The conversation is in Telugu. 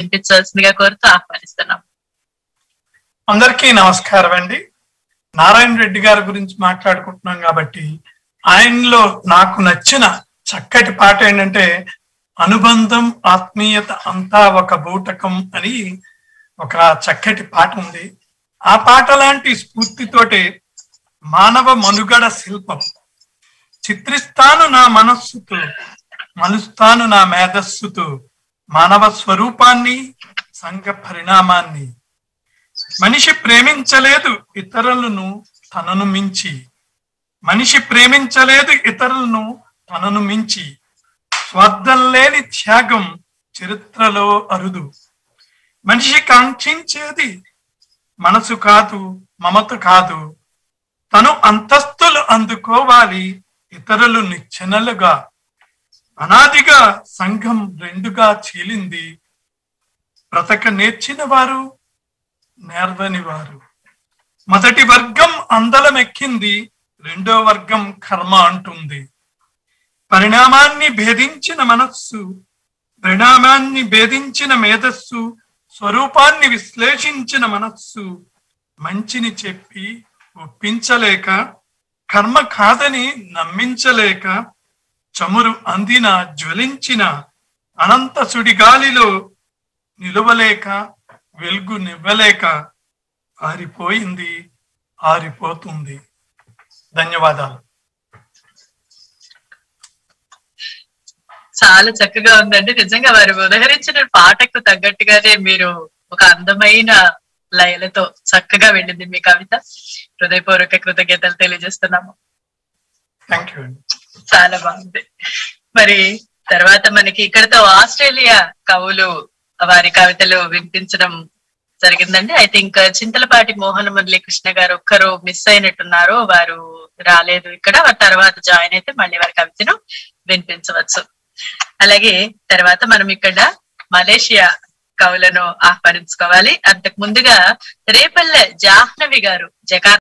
వినిపించవలసిందిగా కోరుతూ ఆహ్వానిస్తున్నాం అందరికీ నమస్కారం అండి నారాయణ రెడ్డి గారి గురించి మాట్లాడుకుంటున్నాం కాబట్టి ఆయనలో నాకు నచ్చిన చక్కటి పాట ఏంటంటే అనుబంధం ఆత్మీయత అంతా ఒక బూటకం అని ఒక చక్కటి పాట ఉంది ఆ పాట లాంటి స్ఫూర్తితోటే మానవ మనుగడ శిల్పం చిత్రిస్తాను నా మనస్సుతో మలుస్తాను నా మేధస్సుతో మానవ స్వరూపాన్ని సంఘ పరిణామాన్ని మనిషి ప్రేమించలేదు ఇతరులను తనను మించి మనిషి ప్రేమించలేదు ఇతరులను తనను మించి స్వార్థం లేని త్యాగం చరిత్రలో అరుదు మనిషి కాంక్షించేది మనసు కాదు మమత కాదు తను అంతస్తులు అందుకోవాలి ఇతరులు నిచ్చెనలుగా అనాదిగా సంఘం రెండుగా చీలింది బ్రతక నేర్చిన వారు నేర్వని వారు మొదటి వర్గం అందలమెక్కింది రెండో వర్గం కర్మ అంటుంది పరిణామాన్ని భేదించిన మనస్సు పరిణామాన్ని భేదించిన మేధస్సు స్వరూపాన్ని విశ్లేషించిన మనస్సు మంచిని చెప్పి ఒప్పించలేక కర్మ కాదని నమ్మించలేక చమురు అందిన జ్వలించిన అనంత సుడిగాలిలో నిలవలేక వెలుగు నివ్వలేక ఆరిపోయింది ఆరిపోతుంది ధన్యవాదాలు చాలా చక్కగా ఉందండి నిజంగా వారు ఉదహరించిన పాటకు తగ్గట్టుగానే మీరు ఒక అందమైన లయలతో చక్కగా వెళ్ళింది మీ కవిత హృదయపూర్వక కృతజ్ఞతలు తెలియజేస్తున్నాము థ్యాంక్ యూ అండి చాలా బాగుంది మరి తర్వాత మనకి ఇక్కడతో ఆస్ట్రేలియా కవులు వారి కవితలు వినిపించడం జరిగిందండి ఐ థింక్ చింతలపాటి మోహన మురళీ కృష్ణ గారు ఒక్కరు మిస్ అయినట్టున్నారు వారు రాలేదు ఇక్కడ వారి తర్వాత జాయిన్ అయితే మళ్ళీ వారి కవితను వినిపించవచ్చు అలాగే తర్వాత మనం ఇక్కడ మలేషియా కవులను ఆహ్వానించుకోవాలి అంతకు ముందుగా రేపల్లె జాహ్నవి గారు జకార్తా